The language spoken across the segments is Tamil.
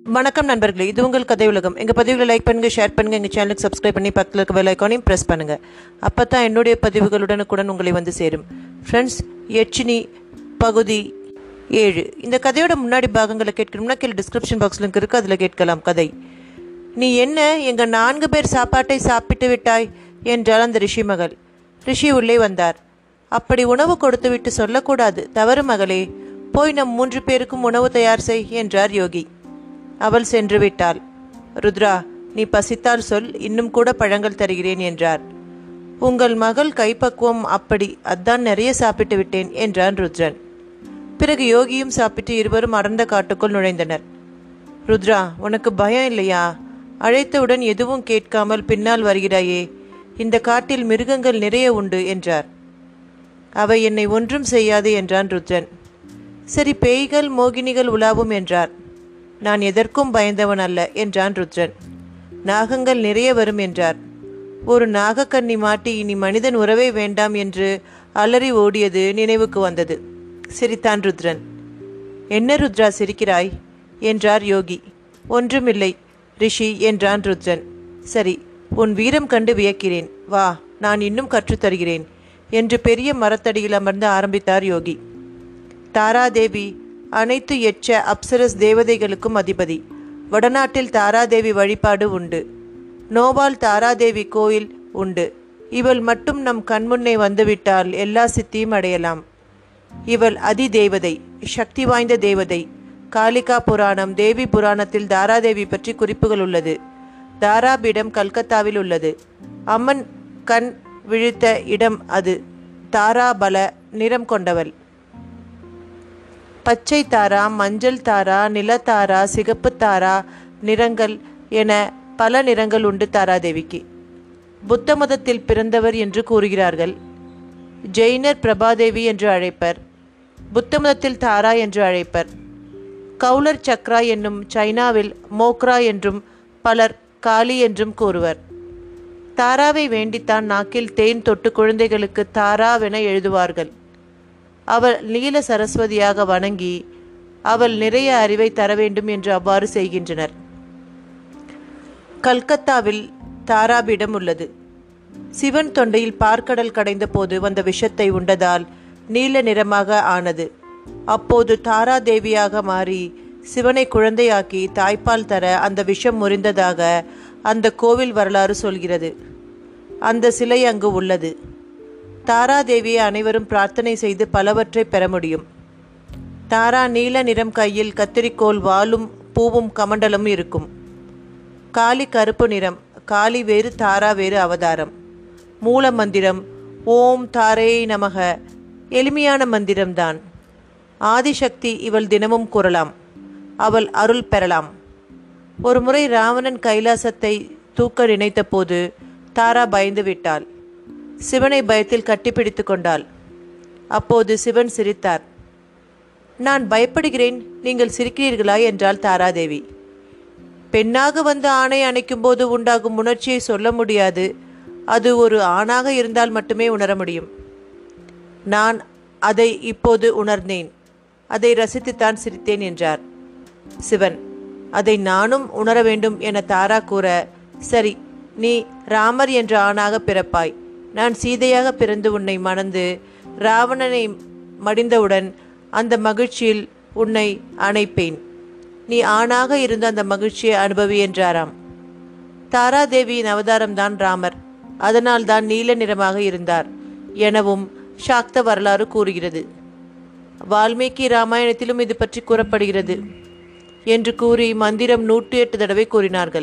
வணக்கம் நண்பர்களே இது உங்கள் கதை உலகம் எங்கள் பதிவுகளை லைக் பண்ணுங்கள் ஷேர் பண்ணுங்கள் எங்கள் சேனலுக்கு சப்ஸ்கிரைப் பண்ணி பக்கத்தில் இருக்க பெல் ஐக்கானையும் ப்ரெஸ் பண்ணுங்கள் அப்போ தான் என்னுடைய பதிவுகளுடனுக்குடன் உங்களை வந்து சேரும் ஃப்ரெண்ட்ஸ் எச்சினி பகுதி ஏழு இந்த கதையோட முன்னாடி பாகங்களை கேட்கணும்னா கீழே டிஸ்கிரிப்ஷன் பாக்ஸ் லிங்க் இருக்குது அதில் கேட்கலாம் கதை நீ என்ன எங்கள் நான்கு பேர் சாப்பாட்டை சாப்பிட்டு விட்டாய் என்றாள் அந்த ரிஷி மகள் ரிஷி உள்ளே வந்தார் அப்படி உணவு கொடுத்துவிட்டு சொல்லக்கூடாது தவறு மகளே போய் நம் மூன்று பேருக்கும் உணவு தயார் செய் என்றார் யோகி அவள் சென்று விட்டாள் ருத்ரா நீ பசித்தால் சொல் இன்னும் கூட பழங்கள் தருகிறேன் என்றார் உங்கள் மகள் கைப்பக்குவம் அப்படி அதான் நிறைய சாப்பிட்டு விட்டேன் என்றான் ருத்ரன் பிறகு யோகியும் சாப்பிட்டு இருவரும் அடர்ந்த காட்டுக்குள் நுழைந்தனர் ருத்ரா உனக்கு பயம் இல்லையா அழைத்தவுடன் எதுவும் கேட்காமல் பின்னால் வருகிறாயே இந்த காட்டில் மிருகங்கள் நிறைய உண்டு என்றார் அவை என்னை ஒன்றும் செய்யாது என்றான் ருத்ரன் சரி பேய்கள் மோகினிகள் உலாவும் என்றார் நான் எதற்கும் பயந்தவன் அல்ல என்றான் ருத்ரன் நாகங்கள் நிறைய வரும் என்றார் ஒரு நாகக்கண்ணி மாட்டி இனி மனிதன் உறவே வேண்டாம் என்று அலறி ஓடியது நினைவுக்கு வந்தது சிரித்தான் ருத்ரன் என்ன ருத்ரா சிரிக்கிறாய் என்றார் யோகி ஒன்றுமில்லை ரிஷி என்றான் ருத்ரன் சரி உன் வீரம் கண்டு வியக்கிறேன் வா நான் இன்னும் கற்றுத்தருகிறேன் என்று பெரிய மரத்தடியில் அமர்ந்து ஆரம்பித்தார் யோகி தாராதேவி அனைத்து எச்ச அப்சரஸ் தேவதைகளுக்கும் அதிபதி வடநாட்டில் தாராதேவி வழிபாடு உண்டு நோபால் தாராதேவி கோயில் உண்டு இவள் மட்டும் நம் கண்முன்னே வந்துவிட்டால் எல்லா சித்தியும் அடையலாம் இவள் அதி தேவதை சக்தி வாய்ந்த தேவதை காளிகா புராணம் தேவி புராணத்தில் தாராதேவி பற்றி குறிப்புகள் உள்ளது தாராபீடம் கல்கத்தாவில் உள்ளது அம்மன் கண் விழித்த இடம் அது தாராபல நிறம் கொண்டவள் பச்சை தாரா மஞ்சள் தாரா நிலத்தாரா சிகப்பு தாரா நிறங்கள் என பல நிறங்கள் உண்டு தாராதேவிக்கு புத்த மதத்தில் பிறந்தவர் என்று கூறுகிறார்கள் ஜெயினர் பிரபாதேவி என்று அழைப்பர் புத்த மதத்தில் தாரா என்று அழைப்பர் கௌலர் சக்ரா என்னும் சைனாவில் மோக்ரா என்றும் பலர் காளி என்றும் கூறுவர் தாராவை வேண்டித்தான் நாக்கில் தேன் தொட்டு குழந்தைகளுக்கு தாராவென எழுதுவார்கள் அவள் நீல சரஸ்வதியாக வணங்கி அவள் நிறைய அறிவை தர வேண்டும் என்று அவ்வாறு செய்கின்றனர் கல்கத்தாவில் தாராபீடம் உள்ளது சிவன் தொண்டையில் பார்க்கடல் கடைந்த போது வந்த விஷத்தை உண்டதால் நீல நிறமாக ஆனது அப்போது தாராதேவியாக மாறி சிவனை குழந்தையாக்கி தாய்ப்பால் தர அந்த விஷம் முறிந்ததாக அந்த கோவில் வரலாறு சொல்கிறது அந்த சிலை அங்கு உள்ளது தாராதேவியை அனைவரும் பிரார்த்தனை செய்து பலவற்றை பெற முடியும் தாரா நீல நிறம் கையில் கத்திரிக்கோல் வாளும் பூவும் கமண்டலும் இருக்கும் காளி கருப்பு நிறம் காளி வேறு தாரா வேறு அவதாரம் மூல மந்திரம் ஓம் தாரே நமக எளிமையான மந்திரம்தான் ஆதிசக்தி இவள் தினமும் கூறலாம் அவள் அருள் பெறலாம் ஒருமுறை ராவணன் கைலாசத்தை தூக்க நினைத்தபோது தாரா பயந்து விட்டாள் சிவனை பயத்தில் கட்டிப்பிடித்து கொண்டாள் அப்போது சிவன் சிரித்தார் நான் பயப்படுகிறேன் நீங்கள் சிரிக்கிறீர்களா என்றாள் தாராதேவி பெண்ணாக வந்து ஆணை அணைக்கும் போது உண்டாகும் உணர்ச்சியை சொல்ல முடியாது அது ஒரு ஆணாக இருந்தால் மட்டுமே உணர முடியும் நான் அதை இப்போது உணர்ந்தேன் அதை ரசித்துத்தான் சிரித்தேன் என்றார் சிவன் அதை நானும் உணர வேண்டும் என தாரா கூற சரி நீ ராமர் என்ற ஆணாக பிறப்பாய் நான் சீதையாக பிறந்து உன்னை மணந்து ராவணனை மடிந்தவுடன் அந்த மகிழ்ச்சியில் உன்னை அணைப்பேன் நீ ஆணாக இருந்த அந்த மகிழ்ச்சியை அனுபவி என்றாராம் தாராதேவியின் அவதாரம்தான் ராமர் அதனால் தான் நீல நிறமாக இருந்தார் எனவும் சாக்த வரலாறு கூறுகிறது வால்மீகி ராமாயணத்திலும் இது பற்றி கூறப்படுகிறது என்று கூறி மந்திரம் நூற்றி எட்டு தடவை கூறினார்கள்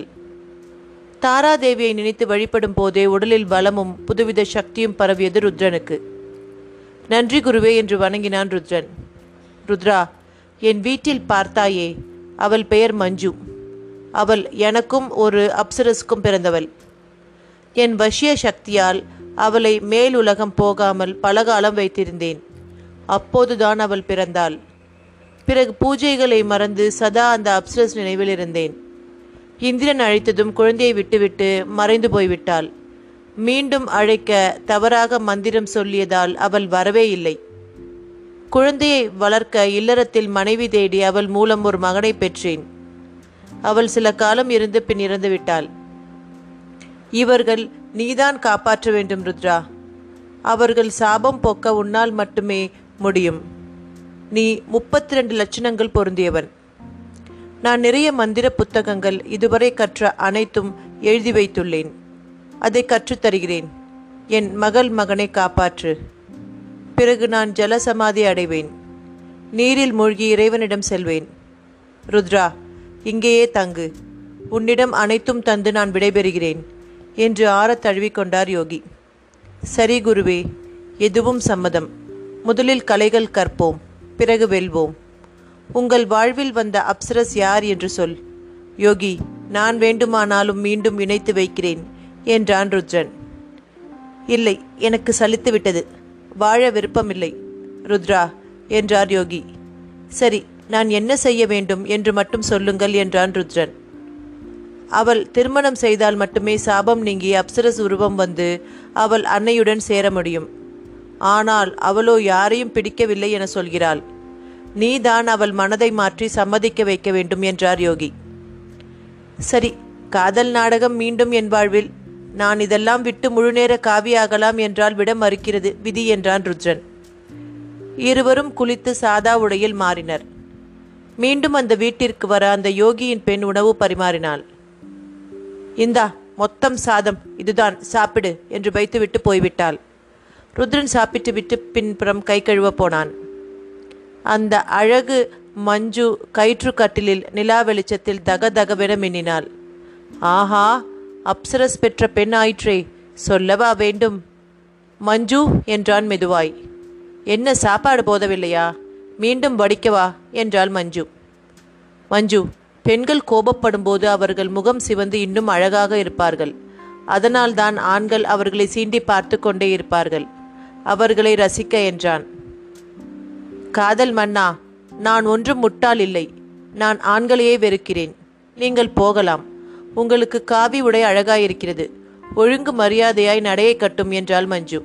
தாராதேவியை நினைத்து வழிபடும் போதே உடலில் பலமும் புதுவித சக்தியும் பரவியது ருத்ரனுக்கு நன்றி குருவே என்று வணங்கினான் ருத்ரன் ருத்ரா என் வீட்டில் பார்த்தாயே அவள் பெயர் மஞ்சு அவள் எனக்கும் ஒரு அப்சரஸுக்கும் பிறந்தவள் என் வசிய சக்தியால் அவளை மேல் உலகம் போகாமல் பலகாலம் வைத்திருந்தேன் அப்போதுதான் அவள் பிறந்தாள் பிறகு பூஜைகளை மறந்து சதா அந்த அப்சரஸ் நினைவில் இருந்தேன் இந்திரன் அழைத்ததும் குழந்தையை விட்டுவிட்டு மறைந்து போய்விட்டாள் மீண்டும் அழைக்க தவறாக மந்திரம் சொல்லியதால் அவள் வரவே இல்லை குழந்தையை வளர்க்க இல்லறத்தில் மனைவி தேடி அவள் மூலம் ஒரு மகனை பெற்றேன் அவள் சில காலம் இருந்து பின் இறந்து விட்டாள் இவர்கள் நீதான் காப்பாற்ற வேண்டும் ருத்ரா அவர்கள் சாபம் போக்க உன்னால் மட்டுமே முடியும் நீ முப்பத்தி ரெண்டு லட்சணங்கள் பொருந்தியவன் நான் நிறைய மந்திர புத்தகங்கள் இதுவரை கற்ற அனைத்தும் எழுதி வைத்துள்ளேன் அதை கற்றுத் தருகிறேன் என் மகள் மகனை காப்பாற்று பிறகு நான் ஜலசமாதி அடைவேன் நீரில் மூழ்கி இறைவனிடம் செல்வேன் ருத்ரா இங்கேயே தங்கு உன்னிடம் அனைத்தும் தந்து நான் விடைபெறுகிறேன் என்று ஆறத் தழுவிக்கொண்டார் யோகி சரி குருவே எதுவும் சம்மதம் முதலில் கலைகள் கற்போம் பிறகு வெல்வோம் உங்கள் வாழ்வில் வந்த அப்சரஸ் யார் என்று சொல் யோகி நான் வேண்டுமானாலும் மீண்டும் இணைத்து வைக்கிறேன் என்றான் ருத்ரன் இல்லை எனக்கு சலித்து விட்டது வாழ விருப்பமில்லை ருத்ரா என்றார் யோகி சரி நான் என்ன செய்ய வேண்டும் என்று மட்டும் சொல்லுங்கள் என்றான் ருத்ரன் அவள் திருமணம் செய்தால் மட்டுமே சாபம் நீங்கி அப்சரஸ் உருவம் வந்து அவள் அன்னையுடன் சேர முடியும் ஆனால் அவளோ யாரையும் பிடிக்கவில்லை என சொல்கிறாள் நீதான் அவள் மனதை மாற்றி சம்மதிக்க வைக்க வேண்டும் என்றார் யோகி சரி காதல் நாடகம் மீண்டும் என் வாழ்வில் நான் இதெல்லாம் விட்டு முழுநேர காவியாகலாம் என்றால் விட மறுக்கிறது விதி என்றான் ருத்ரன் இருவரும் குளித்து சாதா உடையில் மாறினர் மீண்டும் அந்த வீட்டிற்கு வர அந்த யோகியின் பெண் உணவு பரிமாறினாள் இந்தா மொத்தம் சாதம் இதுதான் சாப்பிடு என்று வைத்துவிட்டு போய்விட்டாள் ருத்ரன் சாப்பிட்டு விட்டு பின்புறம் கை கழுவ போனான் அந்த அழகு மஞ்சு கயிற்று கட்டிலில் நிலா வெளிச்சத்தில் தக தகவென மின்னினாள் ஆஹா அப்சரஸ் பெற்ற பெண் ஆயிற்றே சொல்லவா வேண்டும் மஞ்சு என்றான் மெதுவாய் என்ன சாப்பாடு போதவில்லையா மீண்டும் வடிக்கவா என்றாள் மஞ்சு மஞ்சு பெண்கள் கோபப்படும்போது அவர்கள் முகம் சிவந்து இன்னும் அழகாக இருப்பார்கள் அதனால்தான் ஆண்கள் அவர்களை சீண்டி பார்த்து கொண்டே இருப்பார்கள் அவர்களை ரசிக்க என்றான் காதல் மன்னா நான் ஒன்றும் முட்டாள் இல்லை நான் ஆண்களையே வெறுக்கிறேன் நீங்கள் போகலாம் உங்களுக்கு காவி உடை அழகாயிருக்கிறது ஒழுங்கு மரியாதையாய் நடையை கட்டும் என்றாள் மஞ்சு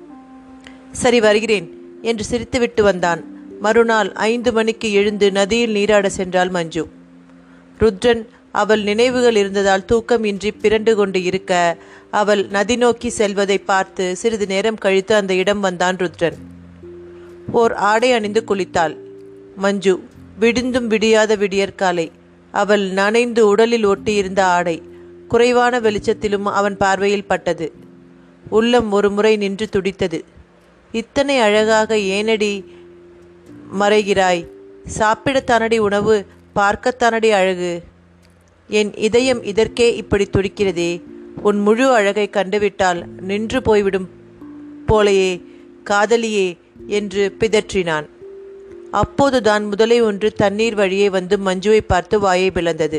சரி வருகிறேன் என்று சிரித்துவிட்டு வந்தான் மறுநாள் ஐந்து மணிக்கு எழுந்து நதியில் நீராட சென்றாள் மஞ்சு ருத்ரன் அவள் நினைவுகள் இருந்ததால் தூக்கம் இன்றி பிறண்டு கொண்டு இருக்க அவள் நதி நோக்கி செல்வதை பார்த்து சிறிது நேரம் கழித்து அந்த இடம் வந்தான் ருத்ரன் ஓர் ஆடை அணிந்து குளித்தாள் மஞ்சு விடிந்தும் விடியாத விடியற்காலை அவள் நனைந்து உடலில் ஒட்டியிருந்த ஆடை குறைவான வெளிச்சத்திலும் அவன் பார்வையில் பட்டது உள்ளம் ஒரு முறை நின்று துடித்தது இத்தனை அழகாக ஏனடி மறைகிறாய் சாப்பிடத்தானடி உணவு பார்க்கத்தானடி அழகு என் இதயம் இதற்கே இப்படி துடிக்கிறதே உன் முழு அழகை கண்டுவிட்டால் நின்று போய்விடும் போலையே காதலியே என்று பிதற்றினான் அப்போதுதான் முதலை ஒன்று தண்ணீர் வழியே வந்து மஞ்சுவை பார்த்து வாயை பிளந்தது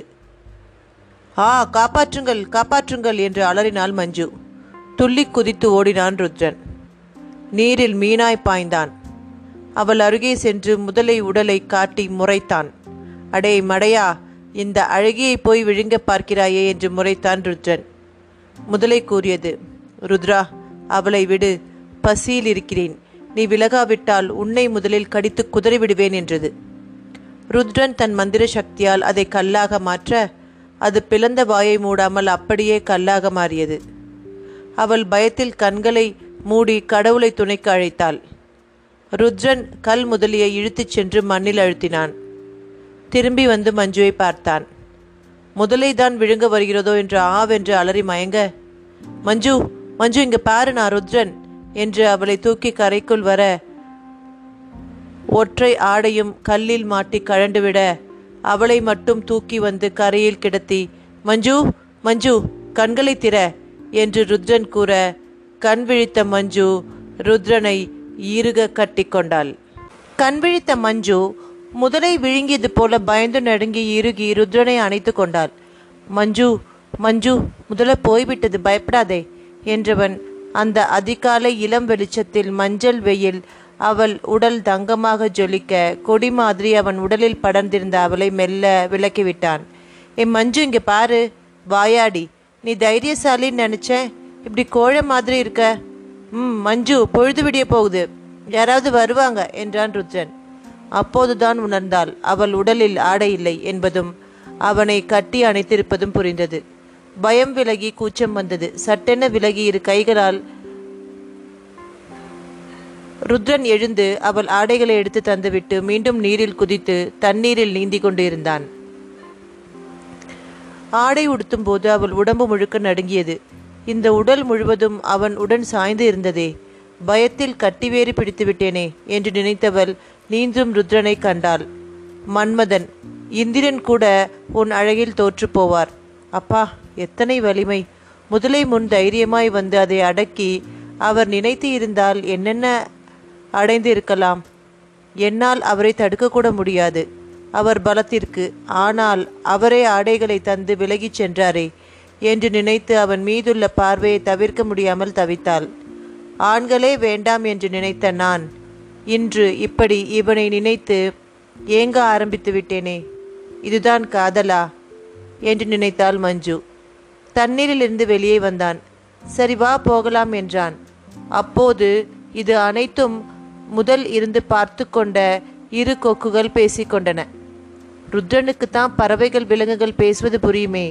ஆ காப்பாற்றுங்கள் காப்பாற்றுங்கள் என்று அலறினாள் மஞ்சு துள்ளி குதித்து ஓடினான் ருத்ரன் நீரில் மீனாய் பாய்ந்தான் அவள் அருகே சென்று முதலை உடலை காட்டி முறைத்தான் அடே மடையா இந்த அழகியை போய் விழுங்க பார்க்கிறாயே என்று முறைத்தான் ருத்ரன் முதலை கூறியது ருத்ரா அவளை விடு பசியில் இருக்கிறேன் நீ விலகாவிட்டால் உன்னை முதலில் கடித்து குதறி விடுவேன் என்றது ருத்ரன் தன் மந்திர சக்தியால் அதை கல்லாக மாற்ற அது பிளந்த வாயை மூடாமல் அப்படியே கல்லாக மாறியது அவள் பயத்தில் கண்களை மூடி கடவுளை துணைக்கு அழைத்தாள் ருத்ரன் கல் முதலியை இழுத்துச் சென்று மண்ணில் அழுத்தினான் திரும்பி வந்து மஞ்சுவை பார்த்தான் முதலை தான் விழுங்க வருகிறதோ என்று ஆவென்று அலறி மயங்க மஞ்சு மஞ்சு இங்க பாரு நான் ருத்ரன் என்று அவளை தூக்கி கரைக்குள் வர ஒற்றை ஆடையும் கல்லில் மாட்டி கழண்டுவிட அவளை மட்டும் தூக்கி வந்து கரையில் கிடத்தி மஞ்சு மஞ்சு கண்களை திற என்று ருத்ரன் கூற கண் விழித்த மஞ்சு ருத்ரனை இறுக கட்டிக்கொண்டாள் கண் விழித்த மஞ்சு முதலை விழுங்கியது போல பயந்து நடுங்கி இறுகி ருத்ரனை அணைத்து கொண்டாள் மஞ்சு மஞ்சு முதல்ல போய்விட்டது பயப்படாதே என்றவன் அந்த அதிகாலை இளம் வெளிச்சத்தில் மஞ்சள் வெயில் அவள் உடல் தங்கமாக ஜொலிக்க கொடி மாதிரி அவன் உடலில் படர்ந்திருந்த அவளை மெல்ல விலக்கிவிட்டான் என் மஞ்சு இங்க பாரு வாயாடி நீ தைரியசாலின்னு நினைச்சேன் இப்படி கோழை மாதிரி இருக்க ம் மஞ்சு பொழுது விடிய போகுது யாராவது வருவாங்க என்றான் ருத்ரன் அப்போதுதான் உணர்ந்தாள் அவள் உடலில் ஆடை இல்லை என்பதும் அவனை கட்டி அணைத்திருப்பதும் புரிந்தது பயம் விலகி கூச்சம் வந்தது சட்டென விலகி இரு கைகளால் ருத்ரன் எழுந்து அவள் ஆடைகளை எடுத்து தந்துவிட்டு மீண்டும் நீரில் குதித்து தண்ணீரில் நீந்தி கொண்டு இருந்தான் ஆடை உடுத்தும் போது அவள் உடம்பு முழுக்க நடுங்கியது இந்த உடல் முழுவதும் அவன் உடன் சாய்ந்து இருந்ததே பயத்தில் கட்டிவேறி பிடித்து விட்டேனே என்று நினைத்தவள் நீந்தும் ருத்ரனை கண்டாள் மன்மதன் இந்திரன் கூட உன் அழகில் தோற்று போவார் அப்பா எத்தனை வலிமை முதலை முன் தைரியமாய் வந்து அதை அடக்கி அவர் நினைத்து இருந்தால் என்னென்ன அடைந்து இருக்கலாம் என்னால் அவரை தடுக்கக்கூட முடியாது அவர் பலத்திற்கு ஆனால் அவரே ஆடைகளை தந்து விலகிச் சென்றாரே என்று நினைத்து அவன் மீதுள்ள பார்வையை தவிர்க்க முடியாமல் தவித்தாள் ஆண்களே வேண்டாம் என்று நினைத்த நான் இன்று இப்படி இவனை நினைத்து ஏங்க ஆரம்பித்து விட்டேனே இதுதான் காதலா என்று நினைத்தாள் மஞ்சு தண்ணீரிலிருந்து வெளியே வந்தான் சரி வா போகலாம் என்றான் அப்போது இது அனைத்தும் முதல் இருந்து பார்த்து கொண்ட இரு கொக்குகள் பேசிக்கொண்டன ருத்ரனுக்கு தான் பறவைகள் விலங்குகள் பேசுவது புரியுமே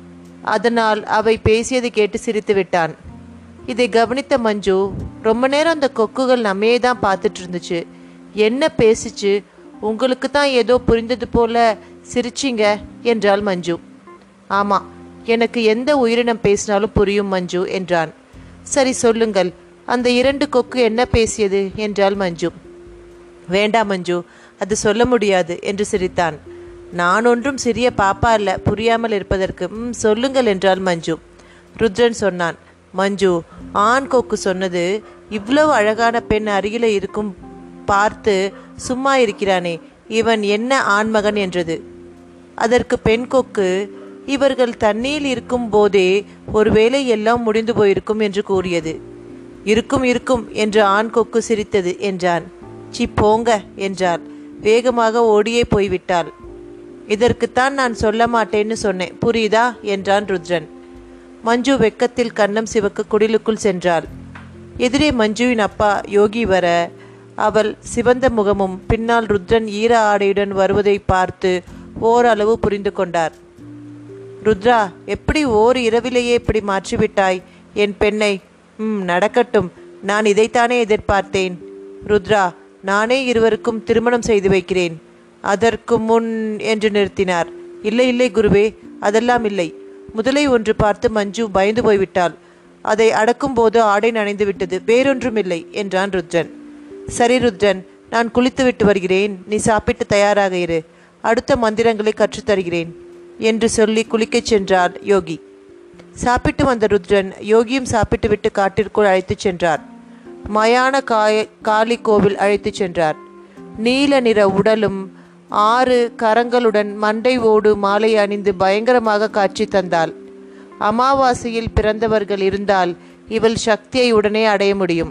அதனால் அவை பேசியது கேட்டு சிரித்து விட்டான் இதை கவனித்த மஞ்சு ரொம்ப நேரம் அந்த கொக்குகள் நம்மையே தான் பார்த்துட்டு இருந்துச்சு என்ன பேசிச்சு உங்களுக்கு தான் ஏதோ புரிந்தது போல சிரிச்சிங்க என்றாள் மஞ்சு ஆமா எனக்கு எந்த உயிரினம் பேசினாலும் புரியும் மஞ்சு என்றான் சரி சொல்லுங்கள் அந்த இரண்டு கொக்கு என்ன பேசியது என்றாள் மஞ்சு வேண்டாம் மஞ்சு அது சொல்ல முடியாது என்று சிரித்தான் நான் ஒன்றும் சிறிய பாப்பா அல்ல புரியாமல் இருப்பதற்கு ம் சொல்லுங்கள் என்றாள் மஞ்சு ருத்ரன் சொன்னான் மஞ்சு ஆண் கொக்கு சொன்னது இவ்வளவு அழகான பெண் அருகில இருக்கும் பார்த்து சும்மா இருக்கிறானே இவன் என்ன ஆண்மகன் என்றது அதற்கு பெண் கொக்கு இவர்கள் தண்ணீர் இருக்கும் போதே ஒருவேளை எல்லாம் முடிந்து போயிருக்கும் என்று கூறியது இருக்கும் இருக்கும் என்று ஆண் கொக்கு சிரித்தது என்றான் சி போங்க என்றாள் வேகமாக ஓடியே போய்விட்டாள் இதற்குத்தான் நான் சொல்ல மாட்டேன்னு சொன்னேன் புரியுதா என்றான் ருத்ரன் மஞ்சு வெக்கத்தில் கன்னம் சிவக்க குடிலுக்குள் சென்றாள் எதிரே மஞ்சுவின் அப்பா யோகி வர அவள் சிவந்த முகமும் பின்னால் ருத்ரன் ஈர ஆடையுடன் வருவதை பார்த்து ஓரளவு புரிந்து கொண்டார் ருத்ரா எப்படி ஓர் இரவிலேயே இப்படி மாற்றிவிட்டாய் என் பெண்ணை ம் நடக்கட்டும் நான் இதைத்தானே எதிர்பார்த்தேன் ருத்ரா நானே இருவருக்கும் திருமணம் செய்து வைக்கிறேன் அதற்கு முன் என்று நிறுத்தினார் இல்லை இல்லை குருவே அதெல்லாம் இல்லை முதலை ஒன்று பார்த்து மஞ்சு பயந்து போய்விட்டாள் அதை அடக்கும்போது ஆடை நனைந்து விட்டது வேறொன்றும் இல்லை என்றான் ருத்ரன் சரி ருத்ரன் நான் குளித்துவிட்டு வருகிறேன் நீ சாப்பிட்டு தயாராக இரு அடுத்த மந்திரங்களை கற்றுத் தருகிறேன் என்று சொல்லி குளிக்கச் சென்றார் யோகி சாப்பிட்டு வந்த ருத்ரன் யோகியும் சாப்பிட்டு விட்டு காட்டிற்குள் அழைத்துச் சென்றார் மயான காய காளி கோவில் அழைத்துச் சென்றார் நீல நிற உடலும் ஆறு கரங்களுடன் மண்டை ஓடு மாலை அணிந்து பயங்கரமாக காட்சி தந்தாள் அமாவாசையில் பிறந்தவர்கள் இருந்தால் இவள் சக்தியை உடனே அடைய முடியும்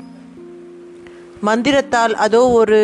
மந்திரத்தால் அதோ ஒரு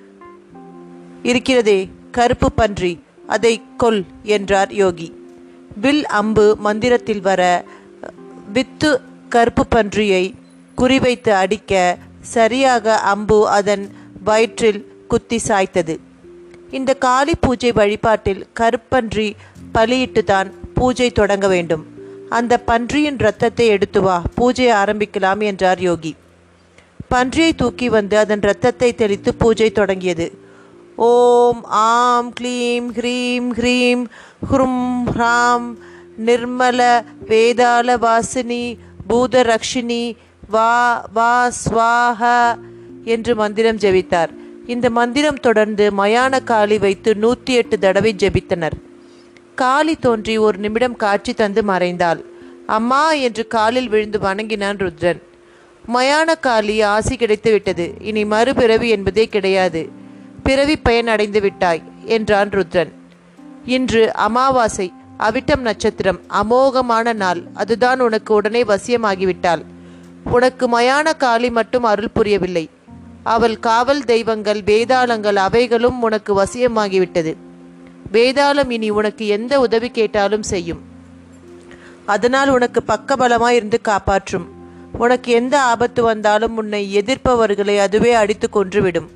இருக்கிறதே கருப்பு பன்றி அதை கொல் என்றார் யோகி வில் அம்பு மந்திரத்தில் வர வித்து கருப்பு பன்றியை குறிவைத்து அடிக்க சரியாக அம்பு அதன் வயிற்றில் குத்தி சாய்த்தது இந்த காளி பூஜை வழிபாட்டில் கருப்பன்றி பலியிட்டு தான் பூஜை தொடங்க வேண்டும் அந்த பன்றியின் இரத்தத்தை எடுத்து வா பூஜை ஆரம்பிக்கலாம் என்றார் யோகி பன்றியை தூக்கி வந்து அதன் இரத்தத்தை தெளித்து பூஜை தொடங்கியது ஓம் ஆம் க்ளீம் ஹ்ரீம் ஹ்ரீம் ஹ்ரும் ஹ்ராம் நிர்மல வேதாள வாசினி பூதரக்ஷினி வா வா ஸ்வாஹ என்று மந்திரம் ஜெபித்தார் இந்த மந்திரம் தொடர்ந்து மயான காளி வைத்து நூற்றி எட்டு தடவை ஜெபித்தனர் காளி தோன்றி ஒரு நிமிடம் காட்சி தந்து மறைந்தாள் அம்மா என்று காலில் விழுந்து வணங்கினான் ருத்ரன் மயான காளி ஆசி கிடைத்து விட்டது இனி மறுபிறவி என்பதே கிடையாது பிறவி பயன் அடைந்து விட்டாய் என்றான் ருத்ரன் இன்று அமாவாசை அவிட்டம் நட்சத்திரம் அமோகமான நாள் அதுதான் உனக்கு உடனே வசியமாகிவிட்டாள் உனக்கு மயான காளி மட்டும் அருள் புரியவில்லை அவள் காவல் தெய்வங்கள் வேதாளங்கள் அவைகளும் உனக்கு வசியமாகிவிட்டது வேதாளம் இனி உனக்கு எந்த உதவி கேட்டாலும் செய்யும் அதனால் உனக்கு பக்கபலமாய் இருந்து காப்பாற்றும் உனக்கு எந்த ஆபத்து வந்தாலும் உன்னை எதிர்ப்பவர்களை அதுவே அடித்து கொன்றுவிடும்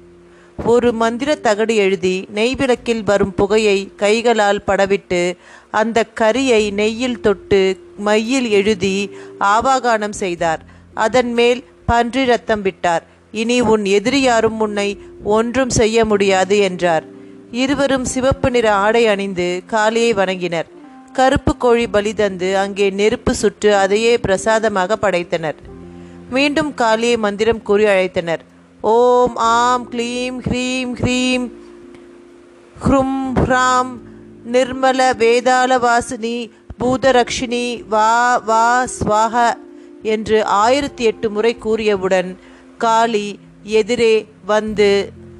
ஒரு மந்திர தகடு எழுதி நெய் விளக்கில் வரும் புகையை கைகளால் படவிட்டு அந்த கரியை நெய்யில் தொட்டு மையில் எழுதி ஆவாகானம் செய்தார் அதன் மேல் பன்றி ரத்தம் விட்டார் இனி உன் எதிரி யாரும் உன்னை ஒன்றும் செய்ய முடியாது என்றார் இருவரும் சிவப்பு நிற ஆடை அணிந்து காளியை வணங்கினர் கருப்பு கோழி பலி தந்து அங்கே நெருப்பு சுட்டு அதையே பிரசாதமாக படைத்தனர் மீண்டும் காளியை மந்திரம் கூறி அழைத்தனர் ஓம் ஆம் க்ளீம் ஹ்ரீம் ஹ்ரீம் ஹ்ரும் ஹ்ராம் நிர்மல வேதாள வாசினி பூதரக்ஷினி வா வா ஸ்வாஹ என்று ஆயிரத்தி எட்டு முறை கூறியவுடன் காளி எதிரே வந்து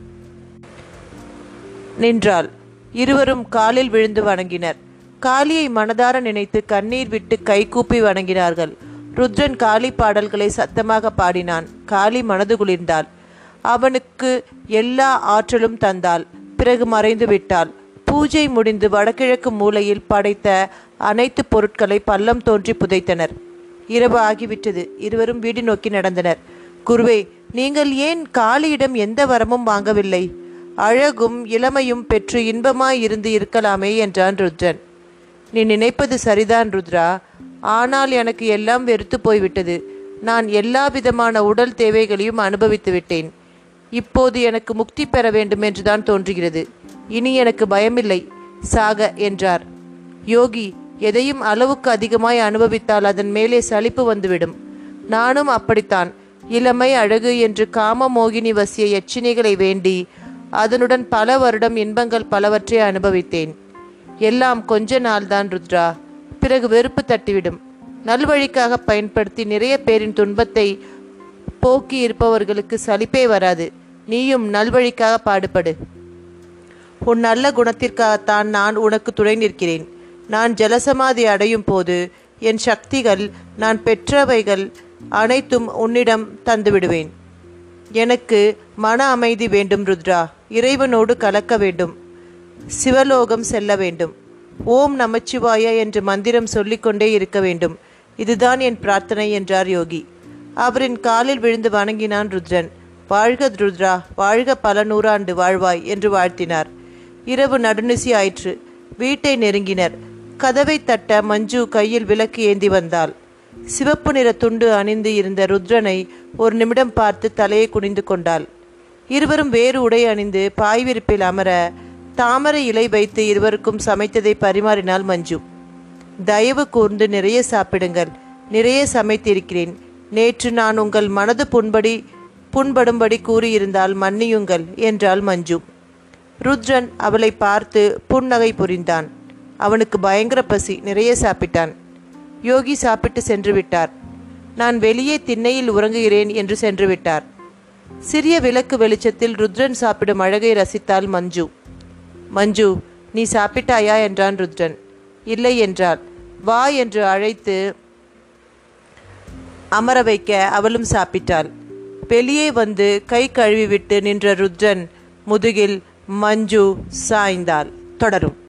நின்றாள் இருவரும் காலில் விழுந்து வணங்கினர் காளியை மனதார நினைத்து கண்ணீர் விட்டு கைகூப்பி வணங்கினார்கள் ருத்ரன் காளி பாடல்களை சத்தமாக பாடினான் காளி மனது குளிர்ந்தாள் அவனுக்கு எல்லா ஆற்றலும் தந்தாள் பிறகு மறைந்து விட்டாள் பூஜை முடிந்து வடகிழக்கு மூலையில் படைத்த அனைத்து பொருட்களை பள்ளம் தோன்றி புதைத்தனர் இரவு ஆகிவிட்டது இருவரும் வீடு நோக்கி நடந்தனர் குருவே நீங்கள் ஏன் காளியிடம் எந்த வரமும் வாங்கவில்லை அழகும் இளமையும் பெற்று இன்பமாய் இருந்து இருக்கலாமே என்றான் ருத்ரன் நீ நினைப்பது சரிதான் ருத்ரா ஆனால் எனக்கு எல்லாம் வெறுத்து போய்விட்டது நான் எல்லா விதமான உடல் தேவைகளையும் அனுபவித்து விட்டேன் இப்போது எனக்கு முக்தி பெற வேண்டும் என்றுதான் தோன்றுகிறது இனி எனக்கு பயமில்லை சாக என்றார் யோகி எதையும் அளவுக்கு அதிகமாய் அனுபவித்தால் அதன் மேலே சலிப்பு வந்துவிடும் நானும் அப்படித்தான் இளமை அழகு என்று காம மோகினி வசிய எச்சினைகளை வேண்டி அதனுடன் பல வருடம் இன்பங்கள் பலவற்றை அனுபவித்தேன் எல்லாம் கொஞ்ச நாள்தான் ருத்ரா பிறகு வெறுப்பு தட்டிவிடும் நல்வழிக்காக பயன்படுத்தி நிறைய பேரின் துன்பத்தை போக்கி இருப்பவர்களுக்கு சலிப்பே வராது நீயும் நல்வழிக்காக பாடுபடு உன் நல்ல குணத்திற்காகத்தான் நான் உனக்கு துணை நிற்கிறேன் நான் ஜலசமாதி அடையும் போது என் சக்திகள் நான் பெற்றவைகள் அனைத்தும் உன்னிடம் தந்துவிடுவேன் எனக்கு மன அமைதி வேண்டும் ருத்ரா இறைவனோடு கலக்க வேண்டும் சிவலோகம் செல்ல வேண்டும் ஓம் நமச்சிவாய என்று மந்திரம் சொல்லிக்கொண்டே இருக்க வேண்டும் இதுதான் என் பிரார்த்தனை என்றார் யோகி அவரின் காலில் விழுந்து வணங்கினான் ருத்ரன் வாழ்க ருத்ரா வாழ்க பல நூறாண்டு வாழ்வாய் என்று வாழ்த்தினார் இரவு நடுநிசி ஆயிற்று வீட்டை நெருங்கினர் கதவை தட்ட மஞ்சு கையில் விளக்கு ஏந்தி வந்தாள் சிவப்பு நிற துண்டு அணிந்து இருந்த ருத்ரனை ஒரு நிமிடம் பார்த்து தலையை குனிந்து கொண்டாள் இருவரும் வேறு உடை அணிந்து பாய் விரிப்பில் அமர தாமரை இலை வைத்து இருவருக்கும் சமைத்ததை பரிமாறினாள் மஞ்சு தயவு கூர்ந்து நிறைய சாப்பிடுங்கள் நிறைய சமைத்திருக்கிறேன் நேற்று நான் உங்கள் மனது புண்படி புண்படும்படி கூறியிருந்தால் மன்னியுங்கள் என்றாள் மஞ்சு ருத்ரன் அவளை பார்த்து புன்னகை புரிந்தான் அவனுக்கு பயங்கர பசி நிறைய சாப்பிட்டான் யோகி சாப்பிட்டு சென்று விட்டார் நான் வெளியே திண்ணையில் உறங்குகிறேன் என்று சென்று விட்டார் சிறிய விளக்கு வெளிச்சத்தில் ருத்ரன் சாப்பிடும் அழகை ரசித்தாள் மஞ்சு மஞ்சு நீ சாப்பிட்டாயா என்றான் ருத்ரன் இல்லை என்றாள் வா என்று அழைத்து அமர வைக்க அவளும் சாப்பிட்டாள் வெளியே வந்து கை கழுவிவிட்டு நின்ற ருத்ரன் முதுகில் மஞ்சு சாய்ந்தாள் தொடரும்